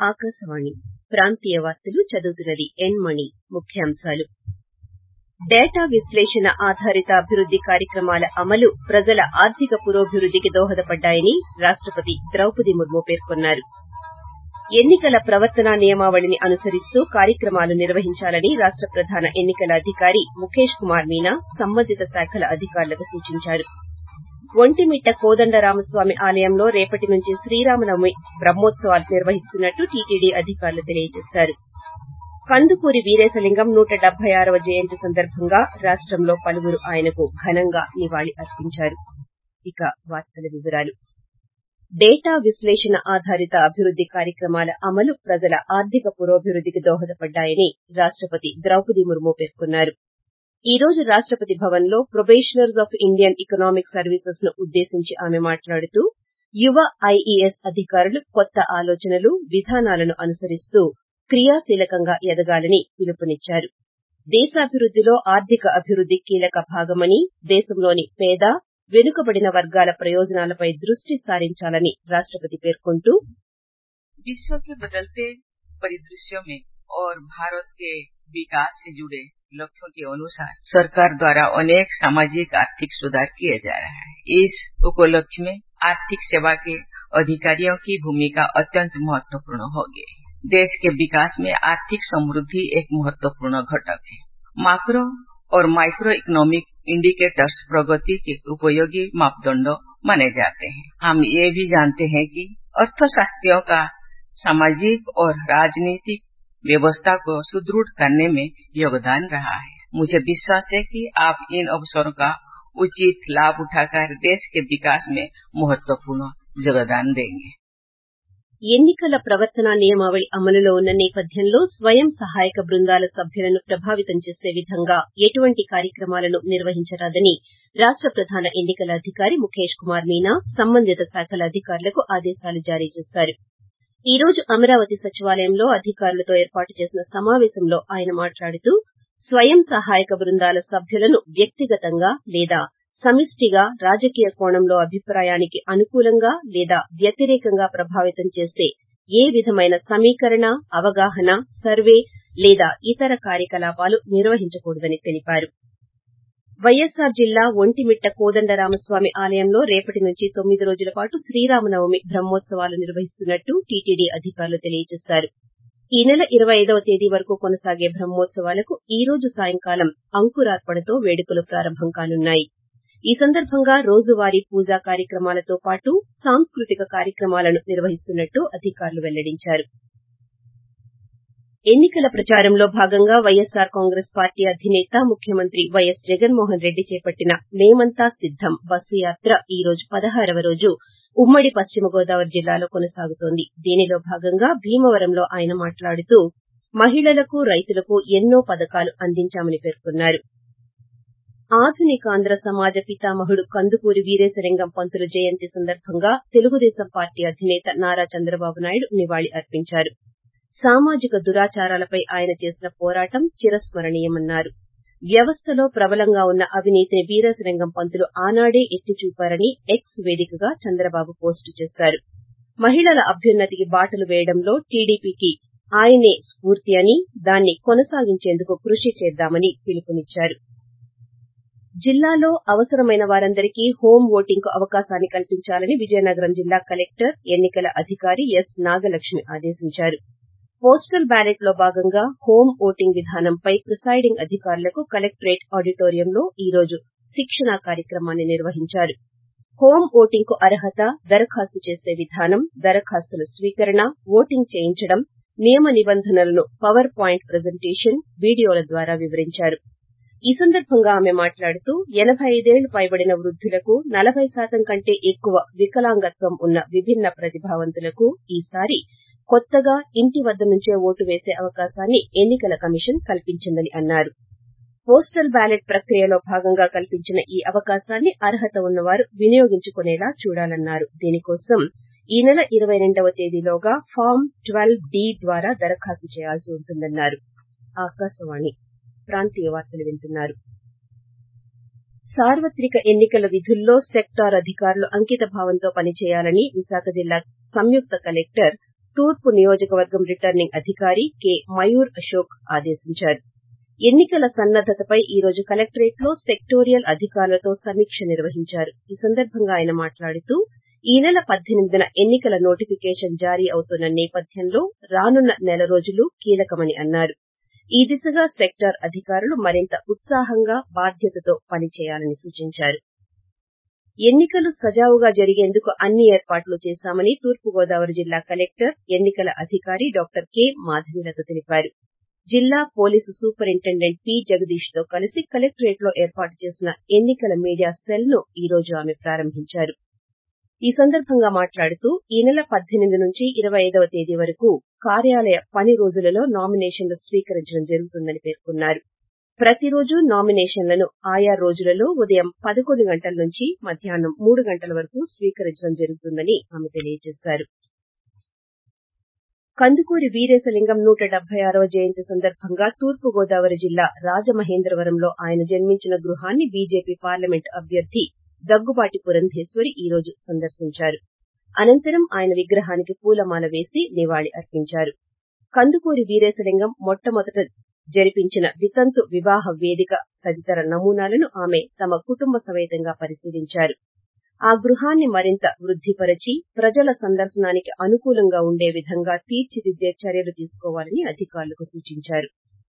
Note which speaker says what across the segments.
Speaker 1: ఆకాశవాణి ప్రాంతీయ వార్తలు చదువుతున్నది ఎన్ మణి ముఖ్యాంశాలు డేటా విశ్లేషణ ఆధారిత అభివృద్ది కార్యక్రమాల అమలు ప్రజల ఆర్థిక పురోభివృద్దికి దోహదపడ్డాయని రాష్టపతి ద్రౌపది ముర్ము పేర్కొన్నారు ఎన్ని కల ప్రవర్తనా నియమావళిని అనుసరిస్తూ కార్యక్రమాలు నిర్వహించాలని రాష్ట ప్రధాన ఎన్ని కల అధికారి ముఖేష్ కుమార్ మీనా సంబంధిత శాఖల అధికారులకు సూచించారు ఒంటిమిట్ట కోదండరామస్వామి ఆలయంలో రేపటి నుంచి శ్రీరామనవమి బ్రహ్మోత్సవాలు నిర్వహిస్తున్నట్లు టీటీడీ అధికారులు తెలియజేశారు కందుకూరి వీరేశలింగం నూట డెబ్బై ఆరవ జయంతి సందర్భంగా రాష్టంలో పలువురు ఆయనకు ఘనంగా నివాళి అర్పించారు ఇక వార్తల వివరాలు డేటా విశ్లేషణ ఆధారిత అభివృద్ది కార్యక్రమాల అమలు ప్రజల ఆర్థిక పురోభివృద్దికి దోహదపడ్డాయని రాష్టపతి ద్రౌపది ముర్ము పేర్కొన్నారు ఈ రోజు రాష్టపతి భవన్ లో probationers of Indian economic services ను ఉద్దేశించి ఆమె మాట్లాడుతూ యువ ఐఈఎస్ అధికారులు కొత్త ఆలోచనలు విధానాలను అనుసరిస్తూ క్రియాశీలకంగా ఎదగాలని పిలుపునిచ్చారు దేశాభివృద్దిలో ఆర్థిక అభివృద్ది కీలక భాగమని దేశంలోని పేద వెనుకబడిన వర్గాల ప్రయోజనాలపై దృష్టి సారించాలని రాష్టపతి పేర్కొంటూ
Speaker 2: विश्व के बदलते परिदृश्यों में और भारत के विकास से जुड़े लक्ष्यों के अनुसार सरकार द्वारा अनेक सामाजिक आर्थिक सुधार किए जा रहे हैं इस उपलक्ष्य में आर्थिक सेवा के अधिकारियों की भूमिका अत्यंत महत्वपूर्ण होगी देश के विकास में आर्थिक समृद्धि एक महत्वपूर्ण घटक है माइक्रो और माइक्रो इकोनॉमिक इंडिकेटर्स प्रगति के उपयोगी मापदंडों माने जाते हैं हम ये भी जानते हैं कि अर्थशास्त्रियों का सामाजिक और राजनीतिक व्यवस्था को सुदृढ़ करने में योगदान रहा है मुझे विश्वास है कि आप इन अवसरों का उचित लाभ उठाकर देश के विकास में महत्वपूर्ण योगदान देंगे
Speaker 1: ఎన్నికల ప్రవర్తనా నియమావళి అమలులో ఉన్న నేపథ్యంలో స్వయం సహాయక బృందాల సభ్యులను ప్రభావితం చేసే విధంగా ఎటువంటి కార్యక్రమాలను నిర్వహించరాదని రాష్ట ప్రధాన ఎన్ని కల అధికారి ముఖేష్ కుమార్ మీనా సంబంధిత శాఖల అధికారులకు ఆదేశాలు జారీ చేశారు ఈ రోజు అమరావతి సచివాలయంలో అధికారులతో ఏర్పాటు చేసిన సమావేశంలో ఆయన మాట్లాడుతూ స్వయం సహాయక బృందాల సభ్యులను వ్యక్తిగతంగా లేదా సమిష్టిగా రాజకీయ కోణంలో అభిప్రాయానికి అనుకూలంగా లేదా వ్యతిరేకంగా ప్రభావితం చేసే ఏ విధమైన సమీకరణ అవగాహన సర్వే లేదా ఇతర కార్యకలాపాలు నిర్వహించకూడదని తెలిపారు వైఎస్సార్ జిల్లా ఒంటిమిట్ట కోదండరామస్వామి ఆలయంలో రేపటి నుంచి తొమ్మిది రోజుల పాటు శ్రీరామనవమి బ్రహ్మోత్సవాలు నిర్వహిస్తున్నట్లు టీటీడీ అధికారులు తెలియజేశారు ఈ నెల ఇరవై ఐదవ తేదీ వరకు కొనసాగే బ్రహ్మోత్సవాలకు ఈ రోజు సాయంకాలం అంకురార్పణతో వేడుకలు ప్రారంభం కానున్నాయి ఈ సందర్భంగా రోజువారీ పూజా కార్యక్రమాలతో పాటు సాంస్కృతిక కార్యక్రమాలను నిర్వహిస్తున్నట్లు అధికారులు వెల్లడించారు ఎన్నికల ప్రచారంలో భాగంగా వైఎస్సార్ కాంగ్రెస్ పార్టీ అధినేత ముఖ్యమంత్రి వైఎస్ జగన్మోహన్ రెడ్డి చేపట్టిన మేమంతా సిద్దం బస్సు యాత్ర ఈ రోజు పదహారవ రోజు ఉమ్మడి పశ్చిమ గోదావరి జిల్లాలో కొనసాగుతోంది దీనిలో భాగంగా భీమవరంలో ఆయన మాట్లాడుతూ మహిళలకు రైతులకు ఎన్నో పథకాలు అందించామని పేర్కొన్నారు ఆధునికాంధ్ర సమాజ పితామహుడు కందుకూరి వీరేశలింగం పంతులు జయంతి సందర్భంగా తెలుగుదేశం పార్టీ అధినేత నారా చంద్రబాబు నాయుడు నివాళి అర్పించారు సామాజిక దురాచారాలపై ఆయన చేసిన పోరాటం చిరస్మరణీయమన్నారు వ్యవస్థలో ప్రబలంగా ఉన్న అవినీతిని వీరేశలింగం పంతులు ఆనాడే ఎత్తి చూపారని ఎక్స్ వేదికగా చంద్రబాబు పోస్టు చేశారు మహిళల అభ్యున్నతికి బాటలు వేయడంలో టీడీపీకి ఆయనే స్ఫూర్తి అని దాన్ని కొనసాగించేందుకు కృషి చేద్దామని పిలుపునిచ్చారు జిల్లాలో అవసరమైన వారందరికీ హోం ఓటింగ్ కు అవకాశాన్ని కల్పించాలని విజయనగరం జిల్లా కలెక్టర్ ఎన్నికల అధికారి ఎస్ నాగలక్ష్మి ఆదేశించారు పోస్టల్ బ్యాలెట్ లో భాగంగా హోం ఓటింగ్ విధానంపై ప్రిసైడింగ్ అధికారులకు కలెక్టరేట్ ఆడిటోరియంలో ఈ రోజు శిక్షణా కార్యక్రమాన్ని నిర్వహించారు హోం ఓటింగ్ కు అర్హత దరఖాస్తు చేసే విధానం దరఖాస్తుల స్వీకరణ ఓటింగ్ చేయించడం నియమ నిబంధనలను పవర్ పాయింట్ ప్రజెంటేషన్ వీడియోల ద్వారా వివరించారు ఈ సందర్భంగా ఆమె మాట్లాడుతూ ఎనబై ఐదేళ్లు పైబడిన వృద్ధులకు నలభై శాతం కంటే ఎక్కువ వికలాంగత్వం ఉన్న విభిన్న ప్రతిభావంతులకు ఈసారి కొత్తగా ఇంటి వద్ద నుంచే ఓటు వేసే అవకాశాన్ని ఎన్నికల కమిషన్ కల్పించిందని అన్నారు పోస్టల్ బ్యాలెట్ ప్రక్రియలో భాగంగా కల్పించిన ఈ అవకాశాన్ని అర్హత ఉన్నవారు వినియోగించుకునేలా చూడాలన్నారు దీనికోసం ఈ నెల ఇరవై రెండవ తేదీలోగా ఫామ్ ట్వెల్వ్ డి ద్వారా దరఖాస్తు చేయాల్సి ఉంటుందన్నారు ఆకాశవాణి ప్రాంతీయ వార్తలు వింటున్నారు సార్వత్రిక ఎన్నికల విధుల్లో సెక్టార్ అధికారులు అంకిత భావంతో పనిచేయాలని విశాఖ జిల్లా సంయుక్త కలెక్టర్ తూర్పు నియోజకవర్గం రిటర్నింగ్ అధికారి కె మయూర్ అశోక్ ఆదేశించారు ఎన్నికల సన్నద్దతపై ఈ రోజు కలెక్టరేట్ లో సెక్టోరియల్ అధికారులతో సమీక్ష నిర్వహించారు ఈ సందర్భంగా ఆయన మాట్లాడుతూ ఈ నెల పద్దెనిమిదిన ఎన్నికల నోటిఫికేషన్ జారీ అవుతున్న నేపథ్యంలో రానున్న నెల రోజులు కీలకమని అన్నారు ఈ దిశగా సెక్టార్ అధికారులు మరింత ఉత్సాహంగా బాధ్యతతో పనిచేయాలని సూచించారు ఎన్నికలు సజావుగా జరిగేందుకు అన్ని ఏర్పాట్లు చేశామని తూర్పుగోదావరి జిల్లా కలెక్టర్ ఎన్నికల అధికారి డాక్టర్ కె మాధవీలత తెలిపారు జిల్లా పోలీసు సూపరింటెండెంట్ పి జగదీష్ తో కలిసి కలెక్టరేట్ లో ఏర్పాటు చేసిన ఎన్నికల మీడియా సెల్ ను ఈ రోజు ఆమె ప్రారంభించారు ఈ సందర్భంగా మాట్లాడుతూ ఈ నెల పద్దెనిమిది నుంచి ఇరవై ఐదవ తేదీ వరకు కార్యాలయ పని రోజులలో నామినేషన్లు స్వీకరించడం జరుగుతుందని పేర్కొన్నారు ప్రతిరోజు నామినేషన్లను ఆయా రోజులలో ఉదయం పదకొండు గంటల నుంచి మధ్యాహ్నం మూడు గంటల వరకు స్వీకరించడం జరుగుతుందని ఆమె తెలియజేశారు కందుకూరి వీరేశలింగం నూట డెబ్బై ఆరవ జయంతి సందర్భంగా తూర్పు గోదావరి జిల్లా రాజమహేంద్రవరంలో ఆయన జన్మించిన గృహాన్ని బీజేపీ పార్లమెంట్ అభ్యర్థి దగ్గుబాటి పురంధేశ్వరి ఈ రోజు సందర్శించారు అనంతరం ఆయన విగ్రహానికి పూలమాల వేసి నివాళి అర్పించారు కందుకూరి వీరేశలింగం మొట్టమొదట జరిపించిన వితంతు వివాహ వేదిక తదితర నమూనాలను ఆమె తమ కుటుంబ సమేతంగా పరిశీలించారు ఆ గృహాన్ని మరింత వృద్దిపరచి ప్రజల సందర్శనానికి అనుకూలంగా ఉండే విధంగా తీర్చిదిద్దే చర్యలు తీసుకోవాలని అధికారులకు సూచించారు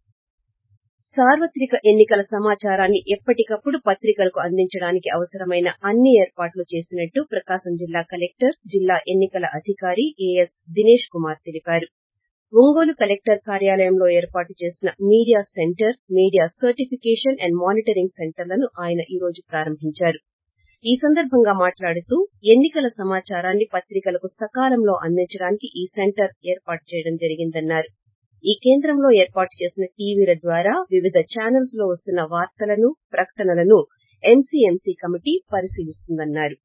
Speaker 1: సార్వత్రిక ఎన్నికల సమాచారాన్ని ఎప్పటికప్పుడు పత్రికలకు అందించడానికి అవసరమైన అన్ని ఏర్పాట్లు చేసినట్టు ప్రకాశం జిల్లా కలెక్టర్ జిల్లా ఎన్నికల అధికారి ఏఎస్ దినేష్ కుమార్ తెలిపారు ఒంగోలు కలెక్టర్ కార్యాలయంలో ఏర్పాటు చేసిన media centre media certification and monitoring సెంటర్లను ఆయన ఈ రోజు ప్రారంభించారు ఈ సందర్భంగా మాట్లాడుతూ ఎన్నికల సమాచారాన్ని పత్రికలకు సకాలంలో అందించడానికి ఈ సెంటర్ ఏర్పాటు చేయడం జరిగిందన్నారు ఈ కేంద్రంలో ఏర్పాటు చేసిన టీవీల ద్వారా వివిధ ఛానల్స్ లో వస్తున్న వార్తలను ప్రకటనలను ఎంసీఎంసీ కమిటీ పరిశీలిస్తుందన్నారు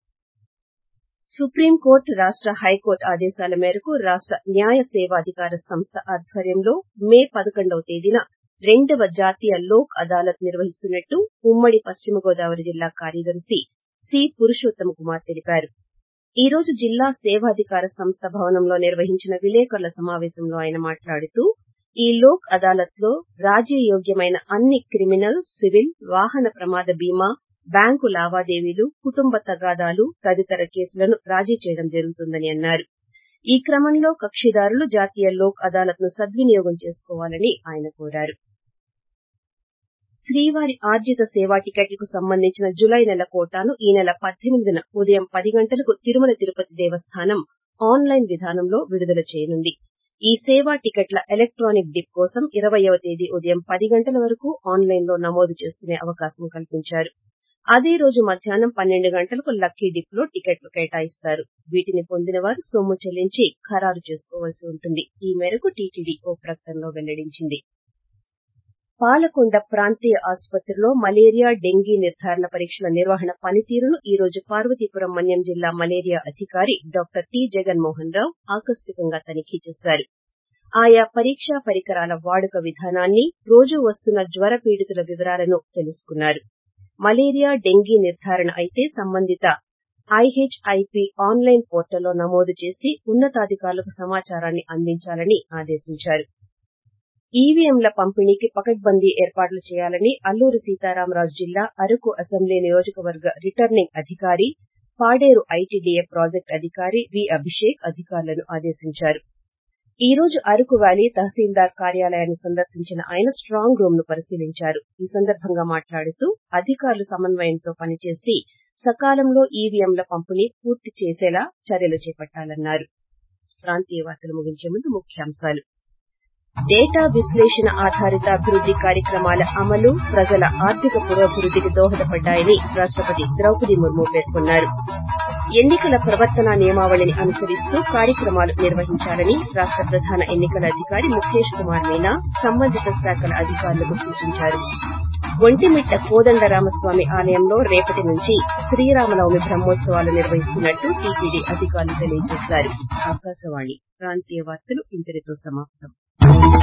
Speaker 1: సుప్రీంకోర్టు రాష్ట హైకోర్టు ఆదేశాల మేరకు రాష్ట న్యాయ సేవాధికార సంస్థ ఆధ్వర్యంలో మే పదకొండవ తేదీన రెండవ జాతీయ లోక్ అదాలత్ నిర్వహిస్తున్నట్టు ఉమ్మడి పశ్చిమ గోదావరి జిల్లా కార్యదర్శి సి పురుషోత్తమ కుమార్ తెలిపారు ఈ రోజు జిల్లా సేవాధికార సంస్థ భవనంలో నిర్వహించిన విలేకరుల సమావేశంలో ఆయన మాట్లాడుతూ ఈ లోక్ అదాలత్ లో రాజీయోగ్యమైన అన్ని క్రిమినల్ సివిల్ వాహన ప్రమాద బీమా బ్యాంకు లావాదేవీలు కుటుంబ తగాదాలు తదితర కేసులను రాజీ చేయడం జరుగుతుందని అన్నారు ఈ క్రమంలో కక్షిదారులు జాతీయ లోక్ అదాలత్ ను సద్వినియోగం చేసుకోవాలని ఆయన కోరారు శ్రీవారి ఆర్జిత సేవా టికెట్లకు సంబంధించిన జులై నెల కోటాను ఈ నెల పద్దెనిమిదిన ఉదయం పది గంటలకు తిరుమల తిరుపతి దేవస్థానం ఆన్లైన్ విధానంలో విడుదల చేయనుంది ఈ సేవా టికెట్ల ఎలక్ట్రానిక్ డిప్ కోసం ఇరవయవ తేదీ ఉదయం పది గంటల వరకు ఆన్లైన్ లో నమోదు చేసుకునే అవకాశం కల్పించారు అదే రోజు మధ్యాహ్నం పన్నెండు గంటలకు లక్కీ డిప్ లో టికెట్లు కేటాయిస్తారు వీటిని పొందిన వారు సొమ్ము చెల్లించి ఖరారు చేసుకోవాల్సి ఉంటుంది ఈ మేరకు టీటీడీ ఓ ప్రకటనలో వెల్లడించింది పాలకొండ ప్రాంతీయ ఆసుపత్రిలో మలేరియా డెంగీ నిర్ధారణ పరీక్షల నిర్వహణ పనితీరును ఈ రోజు పార్వతీపురం మన్యం జిల్లా మలేరియా అధికారి డాక్టర్ టి జగన్మోహన్ రావు ఆకస్మికంగా తనిఖీ చేశారు ఆయా పరీక్షా పరికరాల వాడుక విధానాన్ని రోజూ వస్తున్న జ్వర పీడితుల వివరాలను తెలుసుకున్నారు మలేరియా డెంగీ నిర్ధారణ అయితే సంబంధిత ఐహెచ్ఐపి ఆన్లైన్ పోర్టల్లో నమోదు చేసి ఉన్నతాధికారులకు సమాచారాన్ని అందించాలని ఆదేశించారు ఈవీఎంల పంపిణీకి పకడ్బందీ ఏర్పాట్లు చేయాలని అల్లూరి సీతారామరాజు జిల్లా అరకు అసెంబ్లీ నియోజకవర్గ రిటర్నింగ్ అధికారి పాడేరు ఐటీడీఏ ప్రాజెక్టు అధికారి వి అభిషేక్ అధికారులను ఆదేశించారు ఈ రోజు అరకు వ్యాలీ తహసీల్దార్ కార్యాలయాన్ని సందర్శించిన ఆయన స్టాంగ్ రూమ్ ను పరిశీలించారు ఈ సందర్భంగా మాట్లాడుతూ అధికారులు సమన్వయంతో పనిచేసి సకాలంలో ఈవీఎంల పంపిణీ పూర్తి చేసేలా చర్యలు చేపట్టాలన్నారు ప్రాంతీయ వార్తలు ముగించే ముందు ముఖ్యాంశాలు డేటా విశ్లేషణ ఆధారిత అభివృద్ది కార్యక్రమాల అమలు ప్రజల ఆర్థిక పురోభివృద్దికి దోహదపడ్డాయని రాష్టపతి ద్రౌపది ముర్ము పేర్కొన్నారు ఎన్నికల ప్రవర్తన నియమావళిని అనుసరిస్తూ కార్యక్రమాలు నిర్వహించాలని రాష్ట ప్రధాన ఎన్నికల అధికారి ముఖేష్ కుమార్ మీనా సంబంధిత శాఖల అధికారులకు సూచించారు ఒంటిమిట్ట కోదండరామస్వామి ఆలయంలో రేపటి నుంచి శ్రీరామనవమి బ్రహ్మోత్సవాలు నిర్వహిస్తున్నట్టు టీటీడీ అధికారులు తెలియజేశారు ఆకాశవాణి ప్రాంతీయ వార్తలు ఇంతటితో సమాప్తం